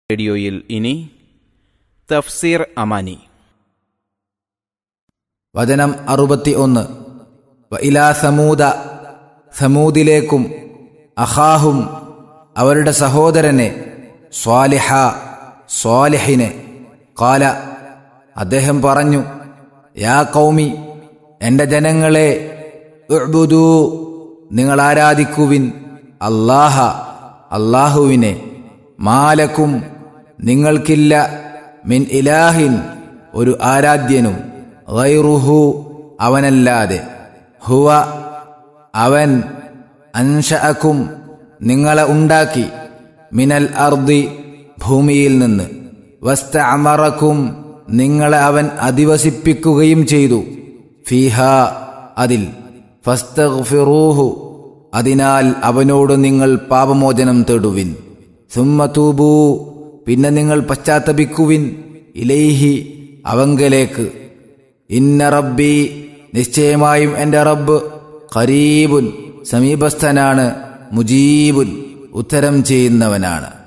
റേഡിയോയിൽ ഇനി തഫ്സീർ അമാനി വചനം അറുപത്തി ഒന്ന് ഇലാ സമൂത സമൂദിലേക്കും അഹാഹും അവരുടെ സഹോദരനെ സ്വാലിഹ സ്വാലിഹിനെ കാല അദ്ദേഹം പറഞ്ഞു യാ കൗമി എൻ്റെ ജനങ്ങളെ ഉഅ്ബുദൂ നിങ്ങൾ ആരാധിക്കുവിൻ അല്ലാഹ അല്ലാഹുവിനെ മാലക്കും നിങ്ങൾക്കില്ല മിൻ ഇലാഹിൻ ഒരു ആരാധ്യനും ഗൈറുഹു അവനല്ലാതെ ഹുവ അവൻ അൻഷഅക്കും നിങ്ങളെ ഉണ്ടാക്കി മിനൽ അർദി ഭൂമിയിൽ നിന്ന് വസ്തഅമറക്കും നിങ്ങളെ അവൻ അധിവസിപ്പിക്കുകയും ചെയ്തു ഫീഹ അതിൽ ഫസ്തഗ്ഫിറൂഹു അതിനാൽ അവനോട് നിങ്ങൾ പാപമോചനം തേടുവിൻ സുമ്മതൂബൂ പിന്നെ നിങ്ങൾ പശ്ചാത്തപിക്കുവിൻ ഇലൈഹി അവങ്കലേക്ക് ഇന്ന റബ്ബി നിശ്ചയമായും എൻ്റെ റബ്ബ് ഖരീബുൻ സമീപസ്ഥനാണ് മുജീബുൻ ഉത്തരം ചെയ്യുന്നവനാണ്